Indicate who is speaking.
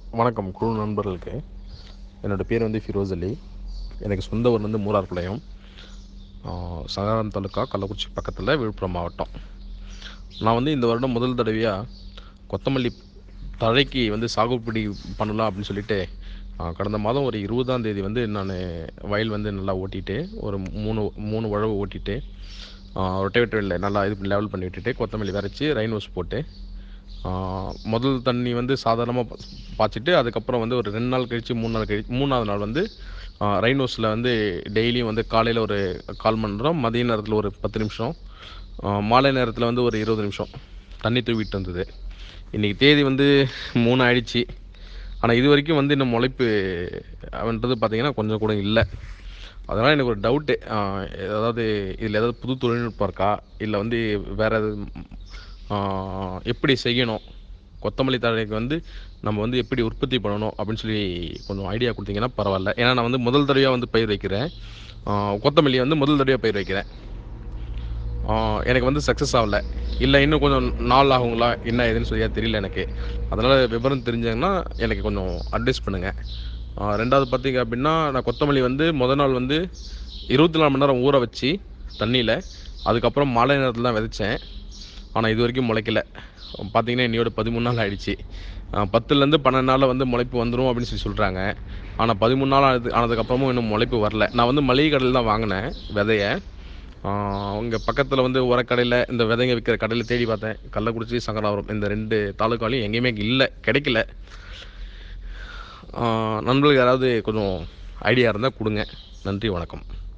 Speaker 1: வணக்கம் குழு நண்பர்களுக்கு என்னோடய பேர் வந்து ஃபிரோஸ் அலி எனக்கு சொந்த ஊர் வந்து மூரார்பாளையம் சகாரம் தாலுக்கா கள்ளக்குறிச்சி பக்கத்தில் விழுப்புரம் மாவட்டம் நான் வந்து இந்த வருடம் முதல் தடவையாக கொத்தமல்லி தழைக்கு வந்து சாகுபடி பண்ணலாம் அப்படின்னு சொல்லிட்டு ஆ, கடந்த மாதம் ஒரு இருபதாம் தேதி வந்து நான் வயல் வந்து நல்லா ஓட்டிட்டு ஒரு மூணு மூணு உழவு ஓட்டிட்டு ரொட்டேவேட்டரில் நல்லா இது லெவல் பண்ணி விட்டுட்டு கொத்தமல்லி விரைச்சி ரெயின் வாஷ் போட்டு ஆ, முதல் தண்ணி வந்து சாதாரணமாக பாய்ச்சிட்டு அதுக்கப்புறம் வந்து ஒரு ரெண்டு நாள் கழித்து மூணு நாள் கழிச்சு மூணாவது நாள் வந்து ரெயின் ஹவுஸில் வந்து டெய்லியும் வந்து காலையில் ஒரு கால் மணி நேரம் மதிய நேரத்தில் ஒரு பத்து நிமிஷம் ஆ, மாலை நேரத்தில் வந்து ஒரு இருபது நிமிஷம் தண்ணி தூவிட்டு வந்தது இன்றைக்கி தேதி வந்து மூணு ஆயிடுச்சு ஆனால் இது வரைக்கும் வந்து இன்னும் முளைப்பு அவன்றது பார்த்தீங்கன்னா கொஞ்சம் கூட இல்லை அதனால் எனக்கு ஒரு டவுட்டு அதாவது இதில் ஏதாவது புது தொழில்நுட்பம் இருக்கா இல்லை வந்து வேறு எதாவது ஆஹ், எப்படி செய்யணும் கொத்தமல்லி தழைக்கு வந்து நம்ம வந்து எப்படி உற்பத்தி பண்ணணும் அப்படின்னு சொல்லி கொஞ்சம் ஐடியா கொடுத்தீங்கன்னா பரவாயில்ல ஏன்னா நான் வந்து முதல் தடவையாக வந்து பயிர் வைக்கிறேன் ஆஹ், கொத்தமல்லியை வந்து முதல் தடவையாக பயிர் வைக்கிறேன் ஆஹ், எனக்கு வந்து சக்ஸஸ் ஆகல இல்லை இன்னும் கொஞ்சம் நாள் ஆகுங்களா என்ன ஏதுன்னு சரியாக தெரியல எனக்கு அதனால் விவரம் தெரிஞ்சாங்கன்னா எனக்கு கொஞ்சம் அட்வைஸ் பண்ணுங்கள் ரெண்டாவது பார்த்தீங்க அப்படின்னா நான் கொத்தமல்லி வந்து முத நாள் வந்து இருபத்தி நாலு மணி நேரம் ஊற வச்சு தண்ணியில் அதுக்கப்புறம் மாலை நேரத்தில் தான் விதைச்சேன் ஆனால் இது வரைக்கும் முளைக்கல பார்த்தீங்கன்னா இன்னையோட பதிமூணு நாள் ஆயிடுச்சு ஆஹ் பத்துலேருந்து பன்னெண்டு நாளில் வந்து முளைப்பு வந்துடும் அப்படின்னு சொல்லி சொல்கிறாங்க ஆனால் பதிமூணு நாள் ஆனது ஆனதுக்கப்புறமும் இன்னும் முளைப்பு வரல நான் வந்து மளிகை கடையில் தான் வாங்கினேன் விதையை இங்கே பக்கத்தில் வந்து உரக்கடையில் இந்த விதைங்க விற்கிற கடையில் தேடி பார்த்தேன் கள்ளக்குறிச்சி சங்கராபுரம் இந்த ரெண்டு தாலுக்காலையும் எங்கேயுமே இல்லை கிடைக்கல ஆஹ் நண்பர்களுக்கு யாராவது கொஞ்சம் ஐடியா இருந்தால் கொடுங்க நன்றி வணக்கம்